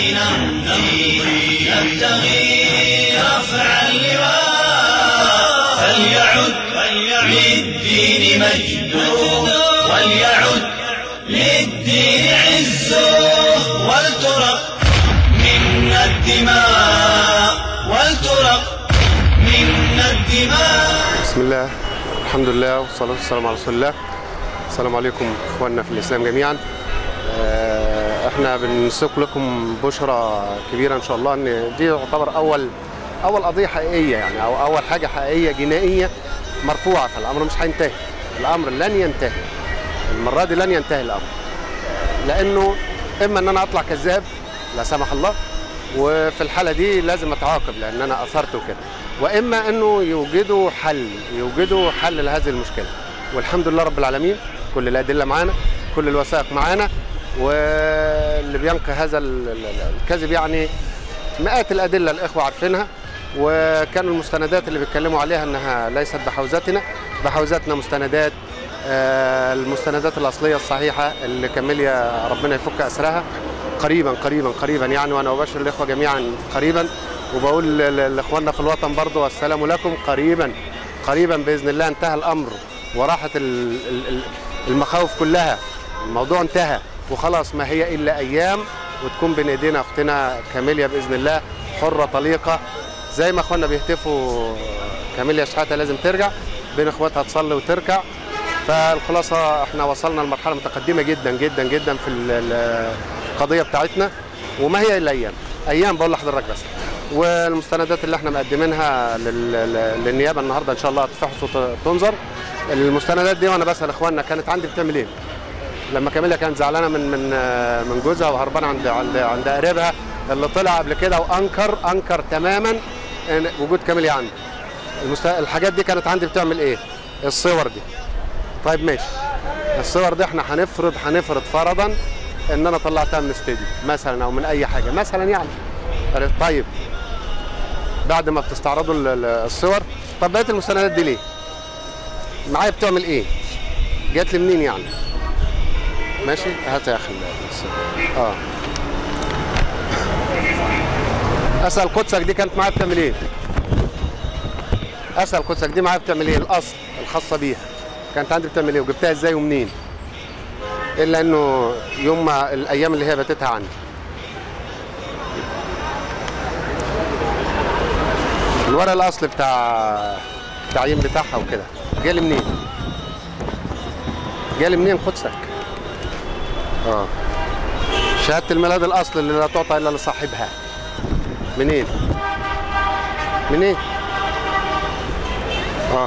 نمضي نبتغي رفع اللواء فليعد للدين مجد وليعد للدين عز ولترق منا الدماء ولترق منا الدماء بسم الله الحمد لله والصلاة والسلام على رسول الله السلام عليكم اخواننا في الاسلام جميعا آه، احنا بنسوق لكم بشرى كبيره ان شاء الله ان دي يعتبر اول اول قضيه حقيقيه يعني او اول حاجه حقيقيه جنائيه مرفوعه فالامر مش هينتهي الامر لن ينتهي المره دي لن ينتهي الامر لانه اما ان انا اطلع كذاب لا سمح الله وفي الحاله دي لازم اتعاقب لان انا اثرته كده واما انه يوجدوا حل يوجدوا حل لهذه المشكله والحمد لله رب العالمين كل الادله معانا كل الوثائق معانا واللي بينقي هذا ال- ال- الكذب يعني مئات الادله الاخوه عارفينها وكانوا المستندات اللي بيتكلموا عليها انها ليست بحوزتنا بحوزتنا مستندات آه، المستندات الاصليه الصحيحه اللي كاميليا ربنا يفك اسرها قريبا قريبا قريبا يعني وانا ابشر الاخوه جميعا قريبا وبقول ل- لاخواننا في الوطن برضو السلام لكم قريبا قريبا باذن الله انتهى الامر وراحت ال- ال- ال- المخاوف كلها الموضوع انتهى وخلاص ما هي الا ايام وتكون بين ايدينا اختنا كاميليا باذن الله حره طليقه زي ما اخواننا بيهتفوا كاميليا شحاته لازم ترجع بين اخواتها تصلي وتركع فالخلاصه احنا وصلنا لمرحله متقدمه جدا جدا جدا في ال- ال- القضيه بتاعتنا وما هي الا ايام ايام بقول لحضرتك بس والمستندات اللي احنا مقدمينها لل- لل- للنيابه النهارده ان شاء الله تفحص وتنظر المستندات دي وانا بسال اخواننا كانت عندي بتعمل ايه؟ لما كاميليا كانت زعلانه من من من جوزها وهربانه عند عند عند قريبها اللي طلع قبل كده وانكر انكر تماما إن وجود كاميليا عندي المست... الحاجات دي كانت عندي بتعمل ايه؟ الصور دي طيب ماشي الصور دي احنا هنفرض هنفرض فرضا ان انا طلعتها من استديو مثلا او من اي حاجه مثلا يعني طيب بعد ما بتستعرضوا ال- ال- الصور طب بقيه المستندات دي ليه؟ معايا بتعمل ايه؟ جات لي منين يعني؟ ماشي هات يا اخي ال- اه اسال قدسك دي كانت معايا بتعمل ايه؟ اسال قدسك دي معايا بتعمل ايه؟ الاصل الخاصه بيها كانت عندي بتعمل ايه وجبتها ازاي ومنين؟ الا انه يوم ما الايام اللي هي باتتها عندي الورق الاصلي بتاع التعيين بتاعها وكده جالي منين؟ جالي منين قدسك؟ اه شهادة الميلاد الأصل اللي لا تعطى إلا لصاحبها منين؟ منين؟ اه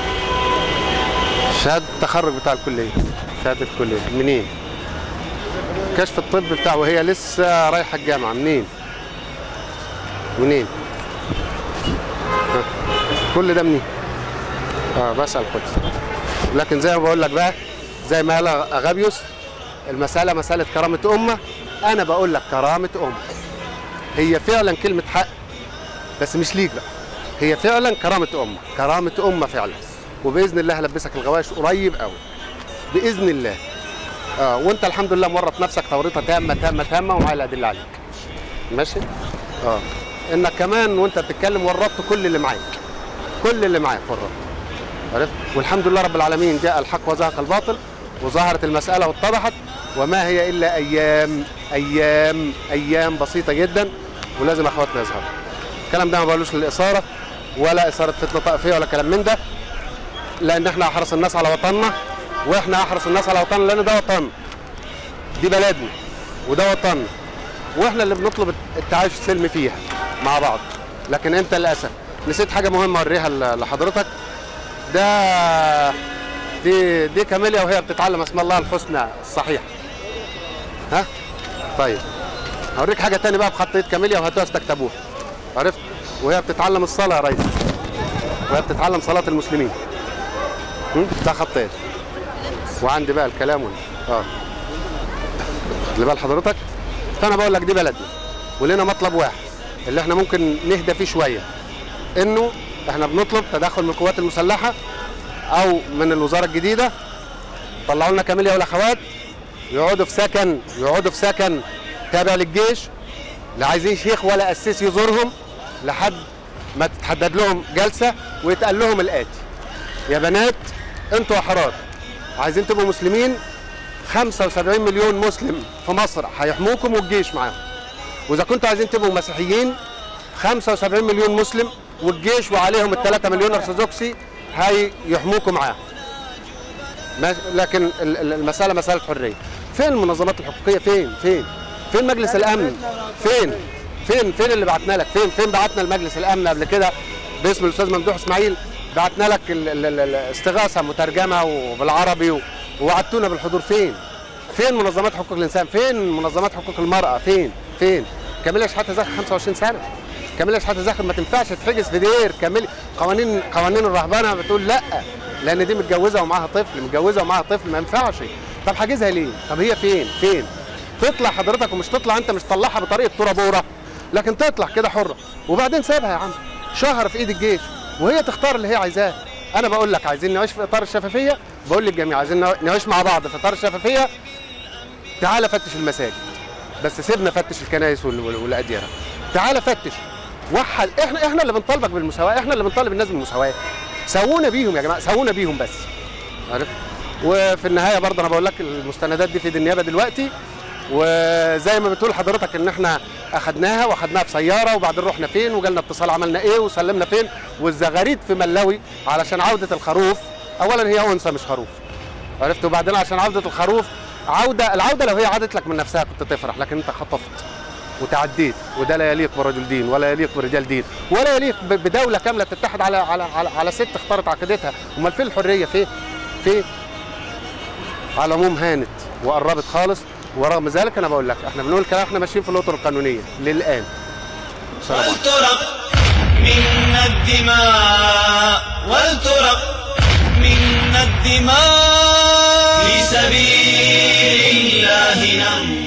شهادة التخرج بتاع الكلية شهادة الكلية منين؟ كشف الطب بتاعه وهي لسه رايحة الجامعة منين؟ منين؟ ها. كل ده منين؟ اه بسأل قدس لكن زي ما بقول لك بقى زي ما قال اغابيوس المسألة مسألة كرامة أمة أنا بقول لك كرامة أمة هي فعلا كلمة حق بس مش ليك بقى هي فعلا كرامة أمة كرامة أمة فعلا وبإذن الله هلبسك الغواش قريب قوي بإذن الله اه وانت الحمد لله مورط نفسك توريطه تامه تامه تامه ومعايا الادله عليك ماشي اه انك كمان وانت بتتكلم ورطت كل اللي معاك كل اللي معاك ورطت عرفت والحمد لله رب العالمين جاء الحق وزهق الباطل وظهرت المساله واتضحت وما هي الا ايام ايام ايام بسيطه جدا ولازم اخواتنا يظهروا الكلام ده ما بقولوش للاثاره ولا اثاره فتنه طائفيه ولا كلام من ده لان احنا احرص الناس على وطننا واحنا احرص الناس على وطننا لان ده وطننا دي بلدنا وده وطننا واحنا اللي بنطلب التعايش السلمي فيها مع بعض لكن انت للاسف نسيت حاجه مهمه اوريها ل- لحضرتك ده دي دي كاميليا وهي بتتعلم اسماء الله الحسنى الصحيح ها طيب هوريك حاجه تاني بقى بخطيه كاميليا وهاتوها استكتبوها عرفت وهي بتتعلم الصلاه يا ريس وهي بتتعلم صلاه المسلمين هم؟ ده خطين وعندي بقى الكلام وال... اه اللي بال حضرتك فانا بقول لك دي بلدنا ولنا مطلب واحد اللي احنا ممكن نهدى فيه شويه انه احنا بنطلب تدخل من القوات المسلحه او من الوزاره الجديده طلعوا لنا كاميليا والاخوات يقعدوا في سكن يقعدوا في سكن تابع للجيش لا عايزين شيخ ولا قسيس يزورهم لحد ما تتحدد لهم جلسه ويتقال لهم الاتي يا بنات انتوا احرار عايزين تبقوا مسلمين 75 مليون مسلم في مصر هيحموكم والجيش معاهم واذا كنتوا عايزين تبقوا مسيحيين 75 مليون مسلم والجيش وعليهم ال 3 مليون ارثوذكسي هيحموكم معاهم ما- لكن ال- ال- المساله مساله حريه فين المنظمات الحقوقيه فين فين فين مجلس الامن فين فين فين اللي بعتنا لك فين فين بعتنا لمجلس الامن قبل كده باسم الاستاذ ممدوح اسماعيل بعتنا لك ال- ال- ال- الاستغاثه مترجمه وبالعربي و- ووعدتونا بالحضور فين فين منظمات حقوق الانسان فين منظمات حقوق المراه فين فين كاميلا شحاته زاخر 25 سنه كاميلا شحاته زاخر ما تنفعش تحجز في دير كامل قوانين قوانين الرهبنه بتقول لا لان دي متجوزه ومعاها طفل متجوزه ومعاها طفل ما ينفعش طب حاجزها ليه طب هي فين فين تطلع حضرتك ومش تطلع انت مش تطلعها بطريقه ترابوره لكن تطلع كده حره وبعدين سيبها يا عم شهر في ايد الجيش وهي تختار اللي هي عايزاه انا بقول لك عايزين نعيش في اطار الشفافيه بقول للجميع عايزين نعيش مع بعض في اطار الشفافيه تعالى فتش المساجد بس سيبنا فتش الكنائس وال- وال- والاديره تعالى فتش وحد احنا احنا اللي بنطالبك بالمساواه احنا اللي بنطالب الناس بالمساواه سوونا بيهم يا جماعه سوونا بيهم بس عارف وفي النهايه برضه انا بقول لك المستندات دي في ايد النيابه دلوقتي وزي ما بتقول حضرتك ان احنا اخدناها واخدناها في سياره وبعدين رحنا فين وجالنا اتصال عملنا ايه وسلمنا فين والزغاريد في ملاوي علشان عوده الخروف اولا هي انثى مش خروف عرفت وبعدين عشان عوده الخروف عوده العوده لو هي عادت لك من نفسها كنت تفرح لكن انت خطفت وتعديت وده لا يليق برجل دين ولا يليق برجال دين ولا يليق ب- بدوله كامله تتحد على على على, على ست اختارت عقيدتها امال فين الحريه فين فين على العموم هانت وقربت خالص ورغم ذلك انا بقول لك احنا بنقول كده احنا ماشيين في الاطر القانونيه للان سلام عليكم ولترق منا الدماء ولترق منا الدماء في سبيل الله نمضي